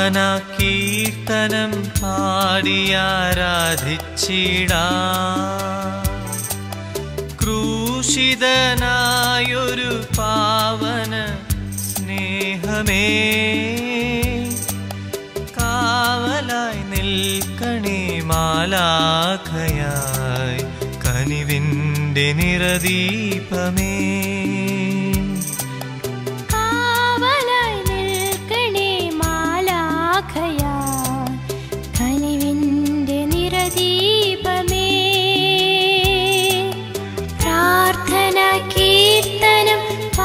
പ്രാർത്ഥന കീർത്തനം പാടിയാരാധിച്ചിടാ ക്രൂശിതനായൊരു പാവന സ്നേഹമേ കാവലായി നിൽക്കണേ മാലാഖയായി കനിവിൻ്റെ നിറദീപമേ കാവലായി നിൽക്കണേ മാലാഖയാ കനിവിൻ്റെ നിറദീപമേ പ്രാർത്ഥന കീർത്തനം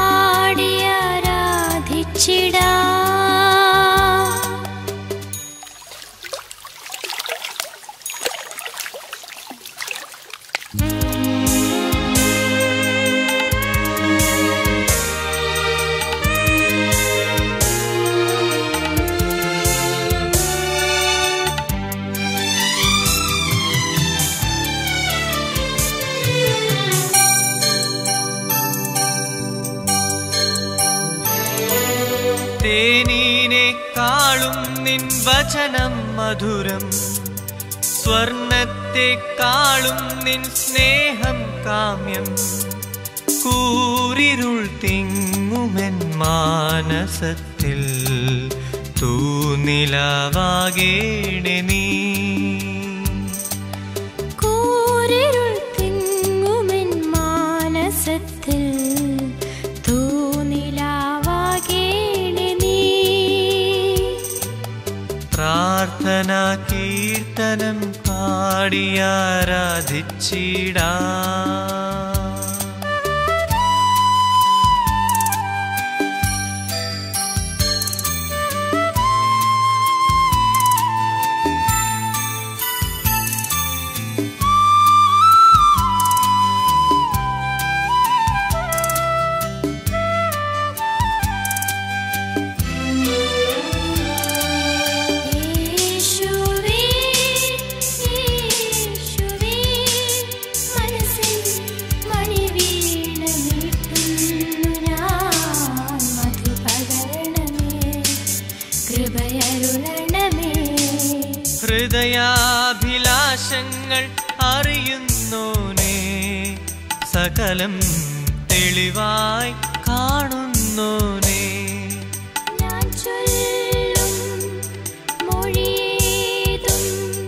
പാടിയാരാധിച്ചിടാ തേനീനേക്കാളും നിൻ വചനം മധുരം സ്വർണത്തെക്കാളും നിൻ സ്നേഹം കാമ്യം കൂരിരുൾ തിങ്ങുമെൻ മാനസത്തിൽ തൂനിലവാകേണെ നീ കൂരിരുൾ തിങ്ങുമെൻ മാനസത്തിൽ തൂനിലാവാകേണെ നീ പ്രാർത്ഥന കീർത്തനം പാടിയാരാധിച്ചിടാ യേശുവേ യേശുവേ മനസ്സിൽ മണിവീണമീട്ടുന്നു ഞാൻ മധുപകരണമേ കൃപയരുളണമേ ഹൃദയാഭിലാഷങ്ങൾ അറിയുന്നോനേ സകലം തെളിവായി കാണുന്നോനേ ഞാൻ ചൊല്ലും മൊഴിയേതും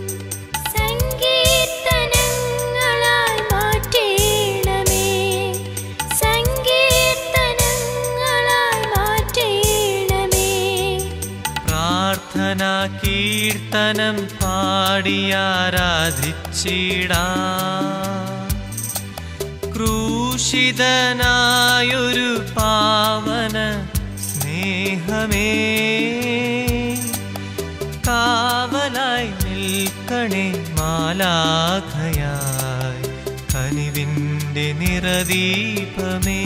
സങ്കീർത്തനങ്ങളായി മാറ്റേണമേ സങ്കീർത്തനങ്ങളായി മാറ്റേണമേ പ്രാർത്ഥന കീർത്തനം പാടിയാരാധിച്ചിടാ ക്രൂശിതനായൊരു പാവന സ്നേഹമേ കാവലായി നിൽക്കണേ മാലാഖയായി കനിവിൻ്റെ നിറദീപമേ